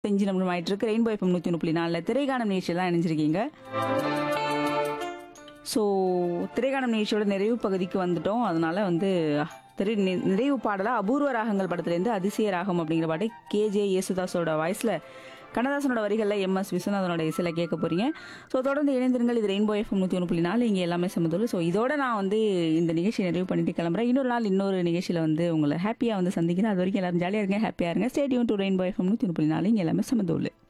செஞ்சு நம்ம ஆயிட்டு இருக்கு ரெயின்போ எஃப்எம் நூற்றி ஒன்று புள்ளி நாலில் திரைகானம் நிகழ்ச்சியில் தான் இணைஞ்சிருக்கீங்க ஸோ திரைகானம் நிகழ்ச்சியோட நிறைவு பகுதிக்கு வந்துட்டோம் அதனால வந்து திரை நி- நிறைவு பாடலாக அபூர்வ ராகங்கள் படத்துலேருந்து அதிசய ராகம் அப்படிங்கிற பாட்டை கேஜே யேசுதாஸோட வாய்ஸில் கண்ணதாசனோட வரிகளில் எம் எஸ் விஸ்வநாதனோட இசையில் கேட்க போறீங்க ஸோ தொடர்ந்து இணைந்திருங்கள் இது ரெயின்போ எஃப்எம் நூற்றி ஒன்று புள்ளி நாலு இங்கே எல்லாமே சமதூள் ஸோ இதோட நான் வந்து இந்த நிகழ்ச்சியை நிறைவு பண்ணிட்டு கிளம்புறேன் இன்னொரு நாள் இன்னொரு நிகழ்ச்சியில் வந்து உங்களை ஹாப்பியாக வந்து சந்திக்கிறேன் அது வரைக்கும் எல்லாரும் ஜாலியாக இருங்க ஹாப்பியாக இருங்க ஸ்டேடியம் டு ரெயின்போ எஃப்எம் நூற்றி ஒன்று புள்ளி நாலு இங்கே எல்லாமே சமதூள்